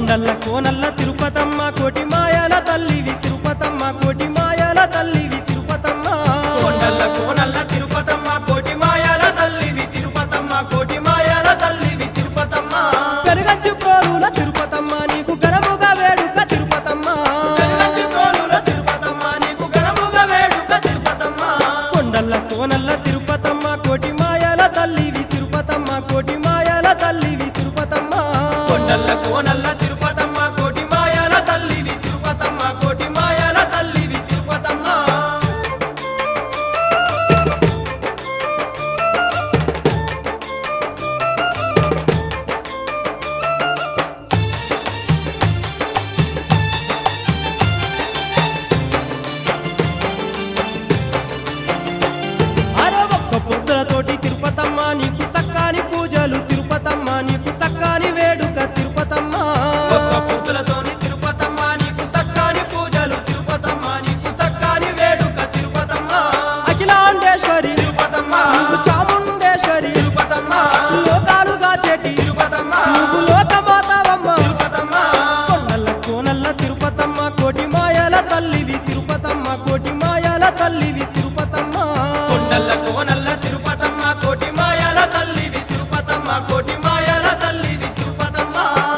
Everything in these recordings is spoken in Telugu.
కొండల్ల కోనల్ల తిరుపతమ్మ కోటి మాయల తల్లివి తిరుపతమ్మ కోటి మాయల తల్లివి తిరుపతమ్మ కొండల్ల కోనల్ల తిరుపతమ్మ కోటి మాయాల తల్లివి తిరుపతమ్మ కోటి మాయాల తల్లివి తిరుపతమ్మ పెరుగచ్చు ప్రోలుల తిరుపతమ్మ నీకు గరముగా వేడుక తిరుపతమ్మ పెరుగచ్చి ప్రోలుల తిరుపతమ్మ నీకు ఘనముగా వేడుక తిరుపతమ్మ కొండల్ల కోనల్ల తిరుపతమ్మ కోటి మాయల తల్లివి తిరుపతమ్మ కోటి మాయల తల్లివి తిరుపతమ్మ కొండల్ల కోనల్ల తిరుపతమ్మ కోటి మాయాల తల్లివి తిరుపతమ్మ కోటి మాయాల తల్లివి తిరుపతమ్మ అరే ఒక్క పొద్దులతోటి తిరుపతమ్మ నీకు సక్కాని పూజలు తిరుపతమ్మ నీకు సక్కాని వేడుక తిరుపతమ్మ ఒక్క పూతులతోని తిరుపతమ్మ నీకు సక్కాని పూజలు తిరుపతమ్మ నీకు సక్కాని వేడుక తిరుపతమ్మ అఖిలాండేశ్వరి తిరుపతమ్మ నీకు చాముండేశ్వరి తిరుపతమ్మ లోకాలుగా చెటి తిరుపతమ్మ నువ్వు లోకమాతావమ్మ తిరుపతమ్మ కొండల్ల కోనల్ల తిరుపతమ్మ కోటి మాయల తల్లివి తిరుపతమ్మ కోటి మాయల తల్లివి తిరుపతమ్మ కొండల్ల కోనల్ల తిరుపతమ్మ కోటి మాయాల తల్లివి తిరుపతమ్మ కోటి మాయాల తల్లివి తిరుపతమ్మ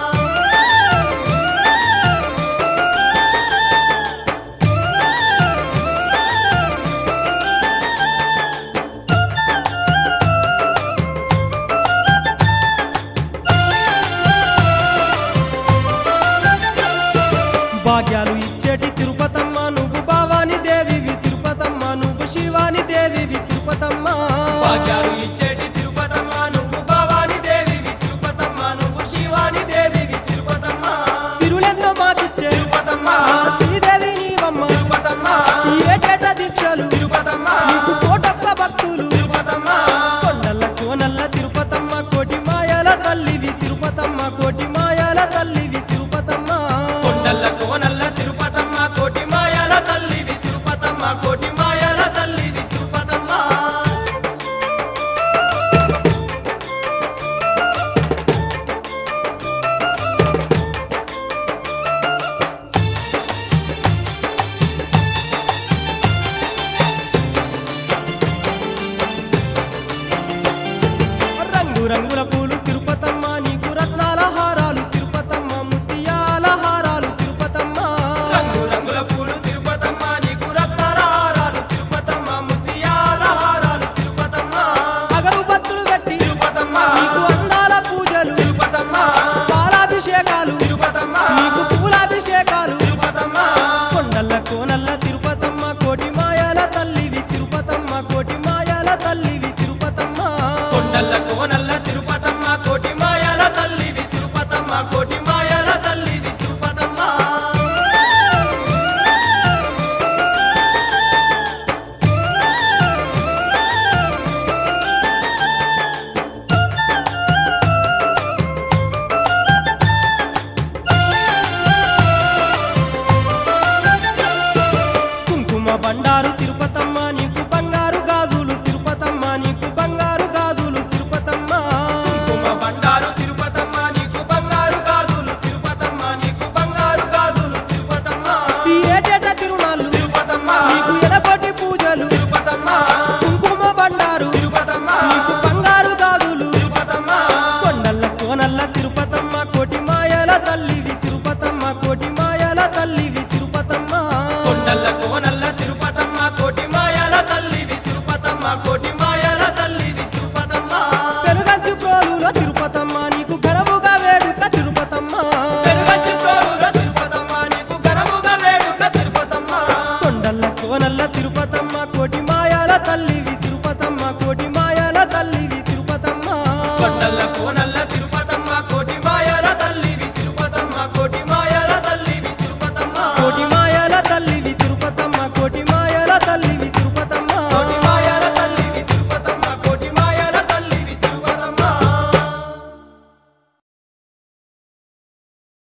భాగ్యాలు ఇచ్చేటి తిరుపతమ్మ నువ్వు భావాని దేవివి తిరుపతమ్మ నువ్వు శివాని దేవివి తిరుపతమ్మ భాగ్యాలు ఇచ్చేటి తిరుపతమ్మ నువ్వు భవాని దేవివి తిరుపతమ్మ నువ్వు శివాని దేవివి తిరుపతమ్మ సిరులెన్నో మాకిచ్చే తిరుపతమ్మ శ్రీదేవి నీవమ్మ తిరుపతమ్మ ఈ ఏటేట దీక్షలు తిరుపతమ్మ నీకు కోటొక్క భక్తులు తిరుపతమ్మ కొండల్ల కోనల్ల తిరుపతమ్మ కోటి మాయల తల్లివి తిరుపతమ్మ కోటి మాయల తల్లివి తిరుపతమ్మ కొండల్ల కోనల్ల తిరుపతమ్మ కోటి మాయాల తల్లివి తిరుపతమ్మ కోటి మాయాల తల్లివి తిరుపతమ్మ రంగు రంగుల పూలు తిరుపతమ్మ నీకు రత్నాల హారాలు తిరుపతమ్మ ముత్యాల హారాలు తిరుపతమ్మ రంగు రంగుల పూలు తిరుపతమ్మ నీకు రత్నాల హారాలు తిరుపతమ్మ ముత్యాల హారాలు తిరుపతమ్మ అగరుబత్తులు కట్టి తిరుపతమ్మ నీకు అందాల పూజలు తిరుపతమ్మ పాలాభిషేకాలు తిరుపతమ్మ నీకు పూలాభిషేకాలు తిరుపతమ్మ కొండల్ల కోనల్ల తిరుపతమ్మ కోటి మాయల తల్లివి తిరుపతమ్మ కోటి మాయల తల్లివి తిరుపతమ్మ కొండల్ల కోనల్ల తిరుపతమ్మ కోటి మాయాల తల్లివి తిరుపతమ్మ కోటి మాయాల తల్లివి తిరుపతమ్మ కుంకుమ బండారు తిరుపతమ్మ నీకు బంగారు గాజులు తిరుపతమ్మ నీకు బంగారు గాజులు తిరుపతమ్మ కుంకుమ బండారు తిరుపతమ్మ నీకు బంగారు గాజులు తిరుపతమ్మ నీకు బంగారు గాజులు తిరుపతమ్మ ఈ ఏటేట తిరునాళ్ళు తిరుపతమ్మ నీకు ఎడకోటి పూజలు తిరుపతమ్మ కుంకుమ బండారు తిరుపతమ్మ నీకు బంగారు గాజులు తిరుపతమ్మ కొండల్ల కోనల్ల తిరుపతమ్మ కోటి మాయల తల్లివి తిరుపతమ్మ కోటి మాయల తల్లివి తిరుపతమ్మ కొండల్ల కోనల్ల తిరుపతమ్మ కోటి మాయాల తల్లివి తిరుపతమ్మ కోటి మాయాల తల్లివి తిరుపతమ్మ పెరుగచ్చు ప్రోలుల తిరుపతమ్మ